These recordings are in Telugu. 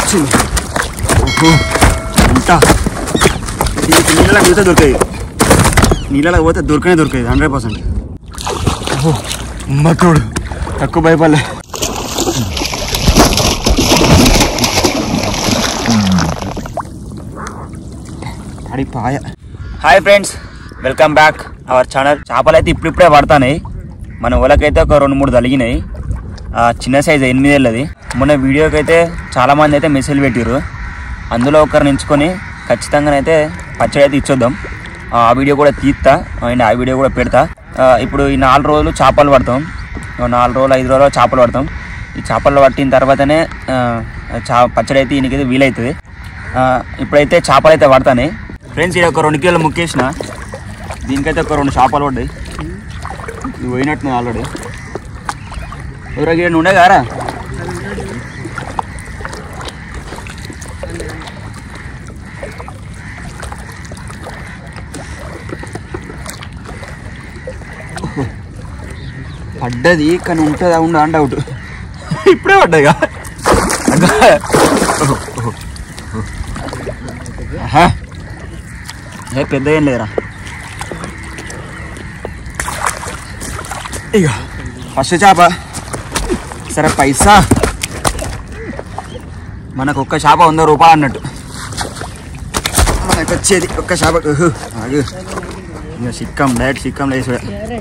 వచ్చింది ఓహో ఎంత దీనికి నీళ్ళలో పోతే దొరికేది నీళ్ళలో పోతే దొరకనే దొరికేది హండ్రెడ్ పర్సెంట్ ఓహో మతోడు తక్కువ భయపడలే అడి పాయ hi friends welcome back our channel చేపలు అయితే ఇప్పుడిప్పుడే పడతాయి మన ఊళ్ళకైతే ఒక రెండు మూడు తలిగినాయి ఆ, చిన్న సైజ్ ఎనిమిదేళ్ళది మొన్న వీడియోకి అయితే చాలామంది అయితే మెసేజ్ పెట్టిర్రు అందులో ఒకరిని ఎంచుకొని ఖచ్చితంగానైతే పచ్చడి అయితే ఇచ్చొద్దాం ఆ వీడియో కూడా తీస్తా అండ్ ఆ వీడియో కూడా పెడతా ఆ, ఇప్పుడు ఈ నాలుగు రోజులు చేపలు పడతాం ఓ నాలుగు రోజులు ఐదు రోజులు చేపలు పడతాం ఈ చేపలు పట్టిన తర్వాతనే ఆ, చా పచ్చడి అయితే ఈయనకైతే వీలవుతుంది ఆ, ఇప్పుడైతే చేపలు అయితే పడతాయి ఫ్రెండ్స్ ఇది ఒక రెండు కిలోలు ముక్కేసిన దీనికైతే ఒక రెండు చేపలు పడ్డాయి ఇది పోయినట్టు ఆల్రెడీ ఎవరో ఉండే కారా పడ్డది కానీ ఉంటుందా ఉండా అని డౌట్ ఇప్పుడే పడ్డదిగా అగ్గో. ఓహో, ఓహో, ఓహో. ఆహా. ఏ పెద్ద ఏం లేదురా ఇక ఫస్ట్ చేప సరే పైసా మనకు ఒక్క చేప వంద రూపాయలు అన్నట్టు మనకు వచ్చేది ఒక్క చేప ఉహు, ఆగు ఇక సిక్కం డైరెక్ట్ సిక్కం లేసుడే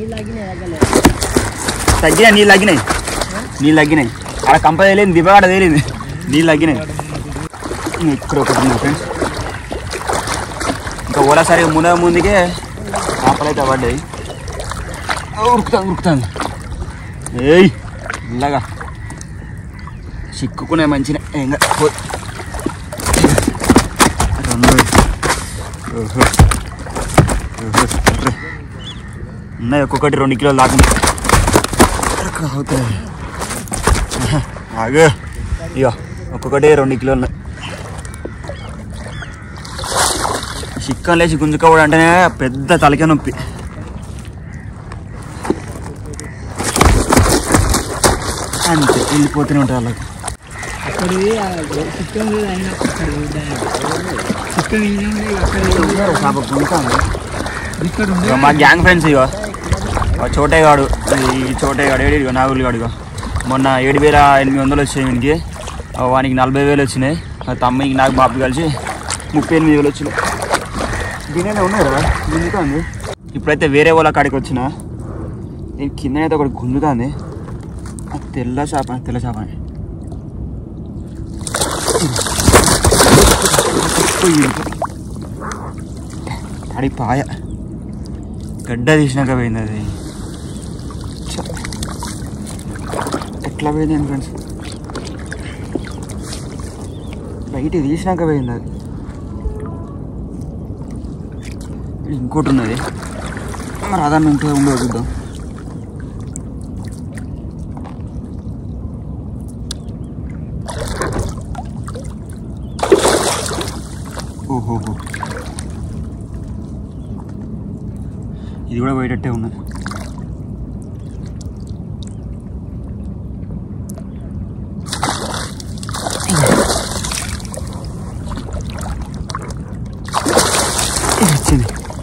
తగ్గినాయి నీళ్ళు తగ్గినాయి నీళ్ళు తగ్గినాయి అక్కడ కంప తేలింది దిబ్బగాడ తేలింది నీళ్ళు తగ్గినాయి ఇంక ఇక్కడ ఒకటి ఉంది ఫ్రెండ్స్ ఇంకా ఓలాసారి మున ముందుకే చేపలు అయితే పడ్డాయి ఉరుకుతాను ఉరుకుతాను ఏయ్ ఇలాగా చిక్కుకునే మంచిగా ఇంకా పో- రెండు ఓహో. ఓహో. అర్రే. ఉన్నాయి ఒక్కొక్కటి రెండు కిలోలు దాకా అవుతాయి ఆగు ఇగో ఒక్కొక్కటి రెండు కిలోలు ఉన్నాయి. చిక్కన్ లేచి గుంజుకోవడం అంటేనే పెద్ద తలకే నొప్పి అంతే వెళ్ళిపోతూనే ఉంటారు వాళ్ళకి అక్కడ చికెన్ ఆయన అక్కడ చికెన్ అక్కడ చేప గుంజుతాను ఇక్కడ ఉండే ఇగో మా గ్యాంగ్ ఫ్రెండ్స్ ఇగో ఆ చోటేగాడు ఈ చోటేగాడు ఏడు ఇగో నాగులు గాడు ఇగో మొన్న ఏడు వేల ఎనిమిది వందలు వచ్చాయి వీనికి ఆ వానికి నలభై వేలు వచ్చినాయి ఆ తమ్మునికి నాకు బాబు కలిసి ముప్పై ఎనిమిది వేలు వచ్చినాయి దీనినే ఉన్నాయి కదా గుంజుతుంది ఇప్పుడైతే వేరే వాళ్ళ కాడికి వచ్చిన దీని కింద అయితే ఒకటి గుంజుతుంది ఆ తెల్ల చేప తెల్ల చేప తడి పాయ గడ్డ తీసినాక పోయింది అది ఛ. ఎట్లా పోయింది ఫ్రెండ్స్ బయట తీసినాక పోయింది అది ఇంకోటి ఉన్నది మరి అదన్న ఉంటుందో ఉండో చూద్దాం ఓహోహో ఇది కూడా పోయేటట్టే ఉన్నది ఇది వచ్చింది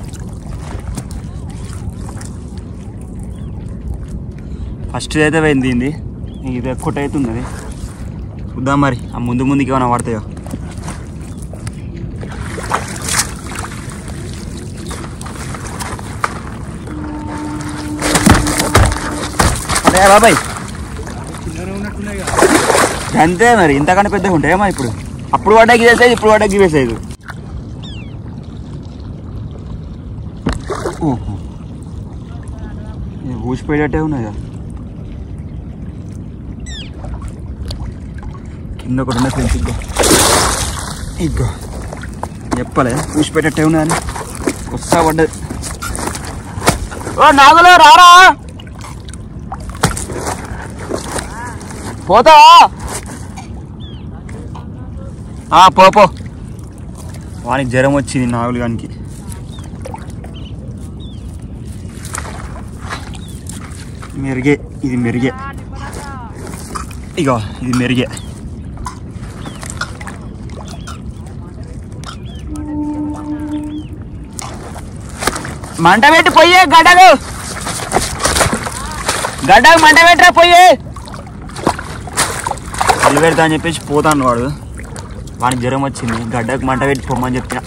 ఫస్ట్ అయితే పోయింది దీనిది ఇది ఒక్కటి అవుతుంది అది చూద్దాం మరి ఆ ముందు ముందుకి ఏమైనా పడతాయో అదే బాబాయ్ చిల్లర ఉన్నట్టున్నాయి అంతే మరి ఇంతకన్నా పెద్దగా ఉంటాయేమో ఇప్పుడు అప్పుడు పడ్డాకి ఇదే సైజు ఇప్పుడు పడ్డాకి ఇవే సైజు ఓహో ఇది ఊసిపోయేటట్టే ఉన్నదా కింద ఒకటి ఉన్న ఫ్రెండ్స్ ఇగ్గో ఇగ్గో చెప్పలే ఊసిపోయేటట్టే ఉన్నదని వస్తా పడ్డది ఓ నాగులు రారా పోతావా ఆ, పో పో వానికి జ్వరం వచ్చింది నాగులు గానికి మెరుగే ఇది మెరుగే ఇగో ఇది మెరుగే మంట పెట్టి పొయ్యే గడ్డకు గడ్డకు మంట పెట్టరా పొయ్యే కళ్ళు పెడతా అని చెప్పేసి పోతాను వాడు వానికి జ్వరం వచ్చింది గడ్డకు మంట పెట్టి పొమ్మని చెప్పిన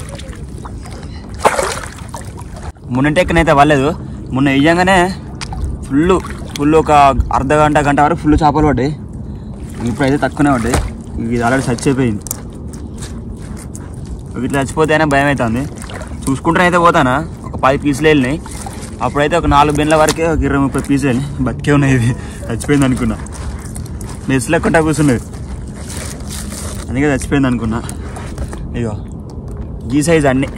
మున్నటెక్కనైతే వాళ్ళలేదు మొన్న వేయంగానే ఫుల్ ఫుల్ ఒక అర్ధ గంట గంట వరకు ఫుల్ చేపలు పడ్డాయి ఇప్పుడైతే తక్కువనే పడ్డాయి ఇది ఆల్రెడీ సచ్ అయిపోయింది ఇట్లా చచ్చిపోతేనే భయం అవుతుంది చూసుకుంటూనే అయితే పోతానా ఒక పది పీసులు వెళ్ళినాయి అప్పుడైతే ఒక నాలుగు బెన్ల వరకే ఒక ఇరవై ముప్పై పీసులు వెళ్ళినాయి బతికే ఉన్నాయి ఇది చచ్చిపోయింది అనుకున్నా మెస్ లెక్కట కూర్చున్నది అందుకే చచ్చిపోయింది అనుకున్నా ఇగో ఈ సైజ్ అన్నీ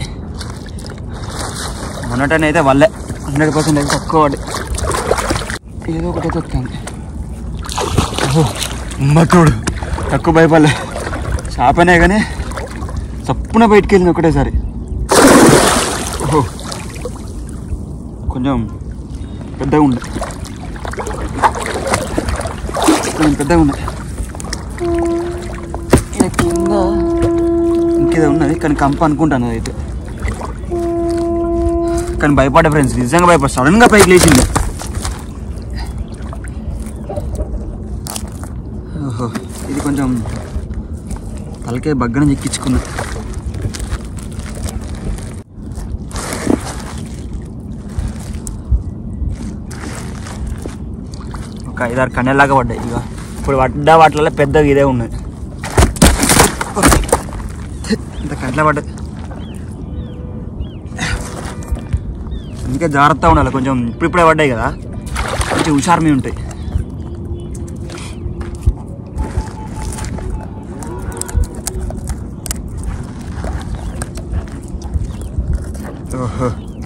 మొన్నటనే అయితే వల్లే హండ్రెడ్ పర్సెంట్ అయితే తక్కువ పడి ఏదో ఒకటి అయితే వస్తుంది ఓహో అమ్మతోడు తక్కువ భయపడలే చేపనే కానీ చప్పున బయటికి వెళ్ళింది ఒకటేసారి ఓహో కొంచెం పెద్దగా ఉండే కొంచెం పెద్దగా ఉండే ఇది కింద ఇంకేదో ఉన్నది కానీ కంప అనుకుంటాను అదైతే కానీ భయపడ్డా ఫ్రెండ్స్ నిజంగా భయపడ సడన్గా పైకి లేచింది ఓహో ఇది కొంచెం తలకే బగ్గన చెక్కించుకున్నా ఒక ఐదారు కన్నెలాగా పడ్డాయి ఇక ఇప్పుడు పడ్డ వాటిలో పెద్దగా ఇదే ఉన్నది ఇంత కంట్ల పడ్డది అందుకే జాగ్రత్తగా ఉండాలి కొంచెం ఇప్పుడిప్పుడే పడ్డాయి కదా కొంచెం హుషారు మీ ఉంటాయి ఓహో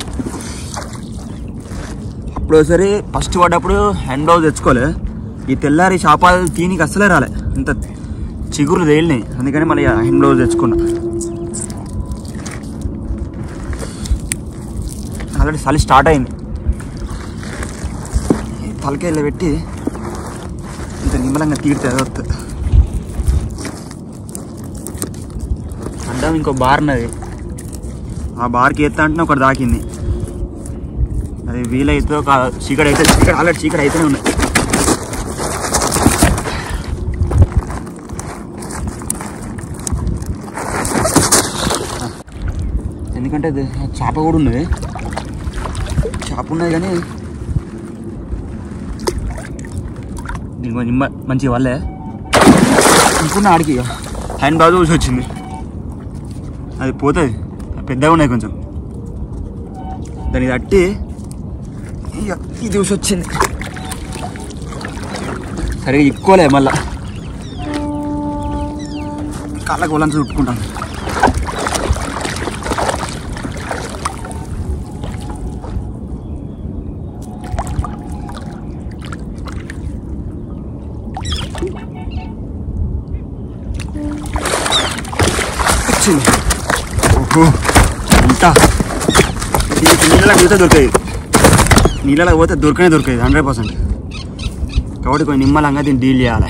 అప్పుడు ఒకసారి ఫస్ట్ పడ్డప్పుడు హ్యాండ్ బ్లౌజ్ తెచ్చుకోలే ఈ తెల్లారి చేపలు తీనికి అస్సలే రాలే ఇంత చిగురు తేలినాయి అందుకని మళ్ళీ హ్యాండ్ బ్లౌజ్ తెచ్చుకున్నా ఆల్రెడీ చలి స్టార్ట్ అయింది ఈ తలకాయలో పెట్టి ఇంత నిమ్మలంగా తీడితే అది వస్తుంది అడ్డం ఇంకో బార్ ఉన్నది ఆ బార్కి ఎత్తా అంటే ఒకటి దాకింది అది వీలైతే ఒక చీకటి అయితే చీకటి ఆల్రెడీ చీకటి అయితేనే ఉన్నాయి ఎందుకంటే ఇది చేప కూడా ఉన్నది చేప ఉన్నది కానీ దీనికి కొంచెం మ- మంచిగా వాళ్ళే అనుకున్న ఆడికి ఇక హ్యాండ్ బ్యాగ్ చూసి వచ్చింది అది పోతుంది పెద్దగా ఉన్నాయి కొంచెం దానికి తట్టి ఇక ఇది చూసి వచ్చింది సరిగా ఎక్కువలే మళ్ళా కాళ్ళకు ఒళ్ళంతా చుట్టుకుంటాను వచ్చింది ఓహో అంతా దీనికి నీళ్ళకి పోతే దొరికేది నీళ్ళకి పోతే దొరకనే దొరికేది హండ్రెడ్ పర్సెంట్ కాబట్టి కొంచెం నిమ్మలంగా దీన్ని డీల్ చేయాలి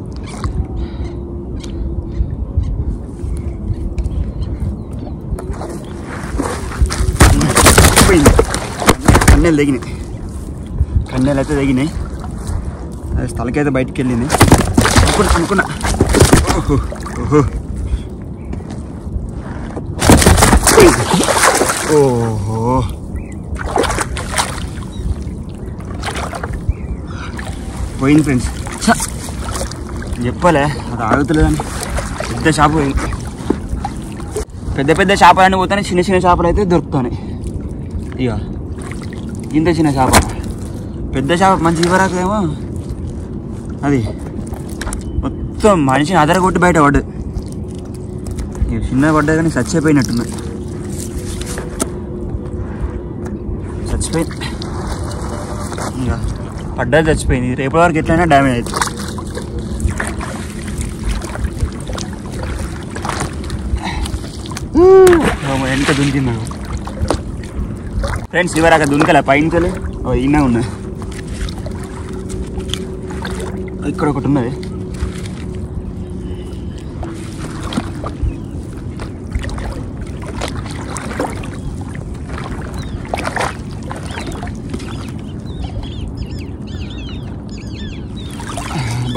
పోయింది కన్నెలు తెగినాయి కన్నెలు అయితే తెగినాయి అది తలకైతే బయటికి వెళ్ళింది అనుకున్నా అనుకున్నా ఓహో ఓహో ఓహో పోయింది ఫ్రెండ్స్ ఛ! చెప్పలే అది ఆగుతలేదని పెద్ద చేప పోయింది పెద్ద పెద్ద చేపలన్నీ పోతానే చిన్న చిన్న చేపలు అయితే దొరుకుతాయి ఇక ఇంత చిన్న చేప పెద్ద చేప మంచి ఇవ్వరాకేమో అది మొత్తం మనిషిని అదరగొట్టి బయట పడ్డది ఇక చిన్న పడ్డది కానీ చచ్చిపోయినట్టుంది చచ్చిపోయింది ఇంకా పడ్డది చచ్చిపోయింది రేపటి వరకు ఎట్లయినా డ్యామేజ్ అవుతుంది ఓ, వెనక దునికిందా ఫ్రెండ్స్ ఇవరాక దునికలే పైన ఓ ఇన్నే ఉన్నాయి ఇక్కడ ఒకటి ఉన్నది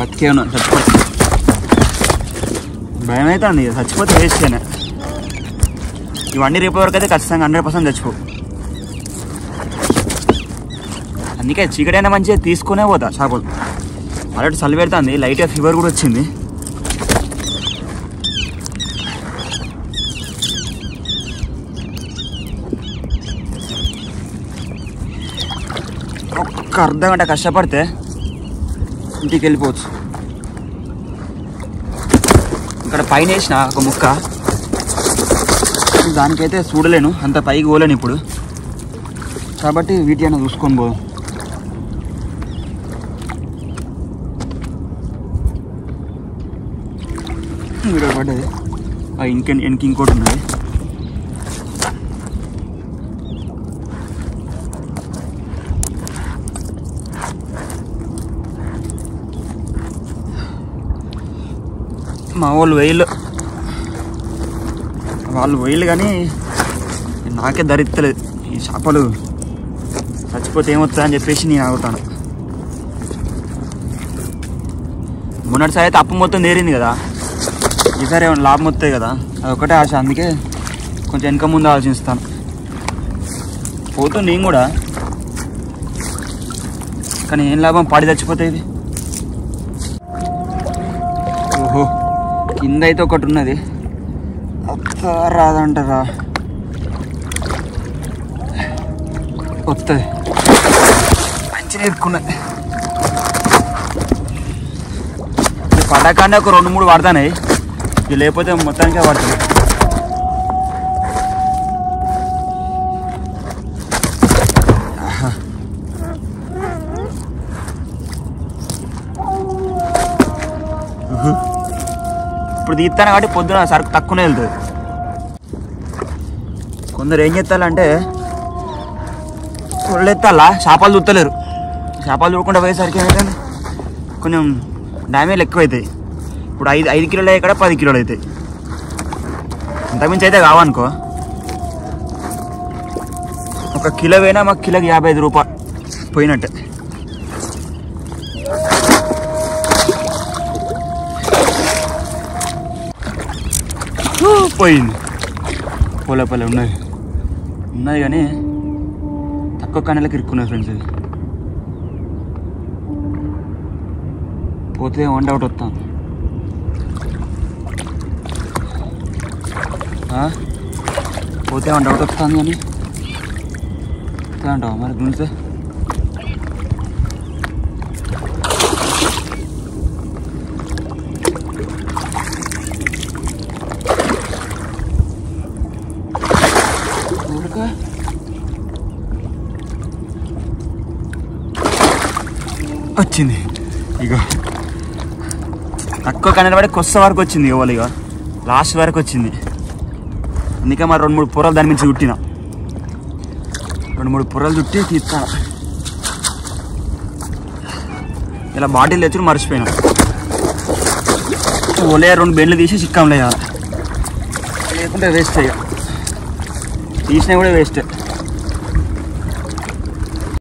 బతికే ఉన్నా చచ్చిపోతే భయం అవుతుంది ఇక చచ్చిపోతే వేస్తేనే ఇవన్నీ రేపు వరకు అయితే ఖచ్చితంగా హండ్రెడ్ పర్సెంట్ చచ్చిపో అందుకే చీకటైనా మంచిగా తీసుకునే పోతా చేపలు ఆల్రెడీ చలి పెడుతుంది లైట్గా ఫీవర్ కూడా వచ్చింది ఒక్క అర్ధ గంట కష్టపడితే ఇంటికి వెళ్ళిపోవచ్చు ఇక్కడ పైన వేసిన ఒక ముక్క దానికైతే చూడలేను అంత పైకి పోలేను ఇప్పుడు కాబట్టి వీటి అయినా చూసుకొని పోదాం ఇక్కడ పడ్డది ఆ ఇంక ఇంక ఇంకోటి ఉన్నది మా వాళ్ళు వేయలు వాళ్ళు వేయలు కానీ నాకే ధరిత్తలేదు ఈ చేపలు చచ్చిపోతే ఏమవుతుందా అని చెప్పేసి నేను ఆగుతాను మొన్నటిసారి అయితే అప్పు మొత్తం తీరింది కదా ఈసారి ఏమైనా లాభం వస్తాయి కదా అదొకటే ఆశ అందుకే కొంచెం వెనక ముందు ఆలోచిస్తాను పోతుంది నేను కూడా కానీ ఏం లాభం పాడి చచ్చిపోతాయి ఇది ఓహో కింద అయితే ఒకటి ఉన్నది వస్తా రాదంటారా వస్తుంది మంచిగా ఎక్కున్నది పడకానే ఒక రెండు మూడు పడతాయి ఇవి లేకపోతే మొత్తానికే పడుతుంది ఆహా. ఉహు. ఇప్పుడు తీస్తాను కాబట్టి పొద్దున సరుకు తక్కువనే వెళ్తుంది కొందరు ఏం చేస్తారంటే ఒళ్ళు ఎత్తాలా చేపలు చూస్తలేరు చేపలు చూడకుండా పోయేసరికి ఏమైందండి కొంచెం డ్యామేజ్ ఎక్కువ అవుతాయి ఇప్పుడు ఐదు ఐదు కిలోలు ఇక్కడ పది కిలోలు అవుతాయి ఇంతకుమించి అయితే కావనుకో ఒక కిలో పోయినా మాకు కిలోకి యాభై ఐదు రూపాయలు పోయినట్టే ఊ, పోయింది పోలే పోలే ఉన్నది ఉన్నది కానీ తక్కువ కన్నెలకి ఇరుక్కున్నది ఫ్రెండ్స్ ఇది పోతే వన్ డౌట్ వస్తాను ఆ? పోతే వన్ డౌట్ వస్తాను కానీ వస్తా అంటావా మరి గుంజితే ఊరికా వచ్చింది ఇగో తక్కువ కనబడి కొస్త వరకు వచ్చింది ఇవ్వాలి ఇక లాస్ట్ వరకు వచ్చింది అందుకే మరి రెండు మూడు పొరలు దాని నుంచి చుట్టిన రెండు మూడు పొరలు చుట్టి తీస్తాను ఇలా బాటిల్ తెచ్చుడు మర్చిపోయినా ఒలే రెండు బెండ్లు తీసి చిక్కంలే లేకుంటే వేస్ట్ అయ్యా తీసినా కూడా వేస్ట్